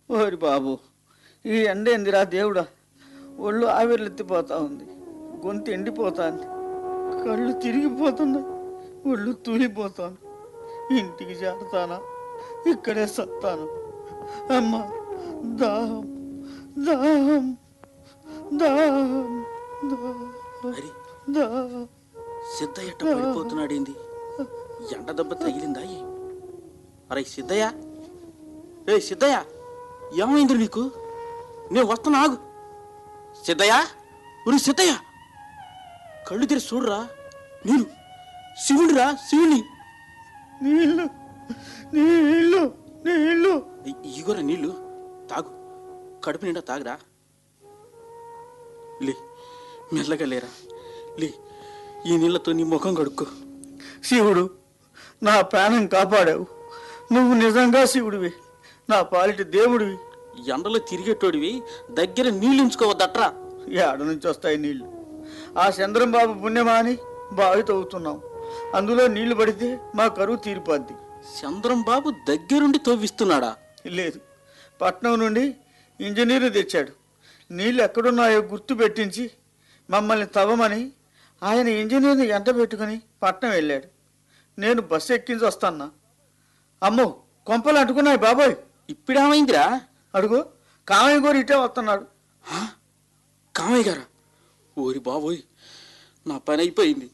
ఓరి బాబు ఈ ఎండ ఎందిరా దేవుడా ఒళ్ళు ఆవిర్లెత్తిపోతా ఉంది గొంతు ఎండిపోతాంది కళ్ళు తిరిగిపోతున్నాయి ఒళ్ళు తూలిపోతాను ఇంటికి చేరతానా ఇక్కడే సత్తాను అమ్మా దాహం దాహం దాహం దాహం హరి దాహం సిద్ధయ్య ఎట్ట పడిపోతున్నాడేంది ఎండ దెబ్బ తగిలిందా ఏ? అరే సిద్ధయ్య ఏ సిద్ధయ్య ఏమైంది నీకు నేను వస్తున్నా ఆగు సిద్ధయ్య ఉరి సిద్ధయ్య కళ్ళు తెరిచి చూడరా నేను శివుడిరా శివుని నీళ్ళు నీళ్ళు నీళ్ళు ఇగోరా నీళ్ళు తాగు కడుపు నిండా తాగరా లే మెల్లగా లేరా లే ఈ నీళ్ళతో నీ ముఖం కడుక్కో శివుడు నా ప్రాణం కాపాడావు నువ్వు నిజంగా శివుడివి నా పాలిటి దేవుడివి ఎండలో తిరిగేటోడివి దగ్గర నీళ్ళు ఉంచుకోవద్దట్రా ఏడ నుంచి వస్తాయి నీళ్లు ఆ చంద్రం బాబు పుణ్యమా అని బావి తవ్వుతున్నాం అందులో నీళ్లు పడితే మా కరువు తీరిపోద్ది చంద్రం బాబు దగ్గరుండి తవ్విస్తున్నాడా లేదు పట్నం నుండి ఇంజనీరు తెచ్చాడు నీళ్ళు ఎక్కడున్నాయో గుర్తు పెట్టించి మమ్మల్ని తవ్వమని ఆయన ఇంజనీర్ని ఎంట పెట్టుకుని పట్నం వెళ్ళాడు నేను బస్సు ఎక్కించి వస్తాన్నా అమ్మో కొంపలు అంటుకున్నాయి బాబోయ్ ఇప్పుడేమైందిరా అడుగు కామయ్య గోరు ఇటే వస్తున్నాడు హా? కామయ్య గారా ఓరి బాబోయ్ నా పని అయిపోయింది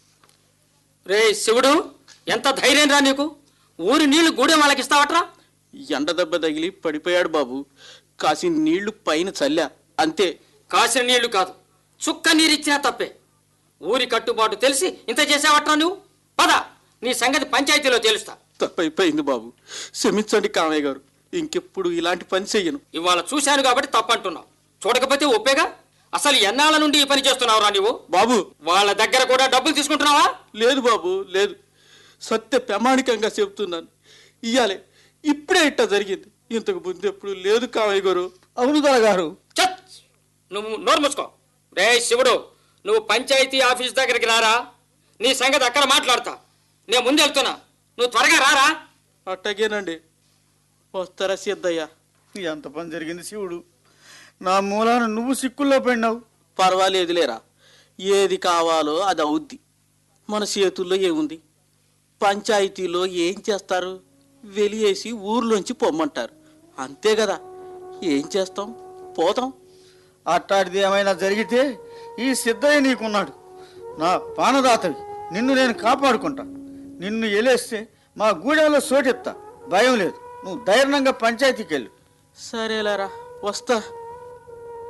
రే శివుడు ఎంత ధైర్యం రా నీకు ఊరి నీళ్లు గూడెం వాళ్ళకి ఇస్తావట్రా ఎండ దెబ్బ తగిలి పడిపోయాడు బాబు కాసి నీళ్లు పైన చల్లా అంతే కాసిన నీళ్లు కాదు చుక్క నీరిచ్చినా తప్పే ఊరి కట్టుబాటు తెలిసి ఇంత చేసావట్రా నువ్వు పద నీ సంగతి పంచాయతీలో తెలుస్తా తప్పైపోయింది బాబు క్షమించండి కామయ్య గారు ఇంకెప్పుడు ఇలాంటి పని చెయ్యను ఇవాళ చూశాను కాబట్టి తప్పంటున్నావు చూడకపోతే ఒప్పేగా అసలు ఎన్నాళ్ళ నుండి ఈ పని చేస్తున్నావురా నీవు బాబు వాళ్ళ దగ్గర కూడా డబ్బులు తీసుకుంటున్నావా లేదు బాబు లేదు సత్య ప్రామాణికంగా చెప్తున్నాను ఇయ్యాలే ఇప్పుడే ఇట్ట జరిగింది ఇంతకు ముందు ఎప్పుడు లేదు కామయ్య గారు అవును గారు చత్ నువ్వు నోరు మూసుకో రే శివుడు నువ్వు పంచాయతీ ఆఫీస్ దగ్గరికి రారా నీ సంగతి అక్కడ మాట్లాడతా నేను ముందు వెళ్తున్నా నువ్వు త్వరగా రారా అట్టగేనండి వస్తారా సిద్ధయ్య ఎంత పని జరిగింది శివుడు నా మూలాన నువ్వు సిక్కుల్లో పడినావు పర్వాలేదులేరా ఏది కావాలో అది అవుద్ది మన చేతుల్లో ఏముంది పంచాయతీలో ఏం చేస్తారు వెలియేసి ఊర్లోంచి పొమ్మంటారు అంతే కదా ఏం చేస్తాం పోతాం అట్టాడిది ఏమైనా జరిగితే ఈ సిద్ధయ్య నీకున్నాడు నా పానదాతవి నిన్ను నేను కాపాడుకుంటా నిన్ను ఎలేస్తే మా గూడెంలో సోటెత్తా భయం లేదు నువ్వు ధైర్యంగా పంచాయతీకి వెళ్ళు సరేలేరా వస్తా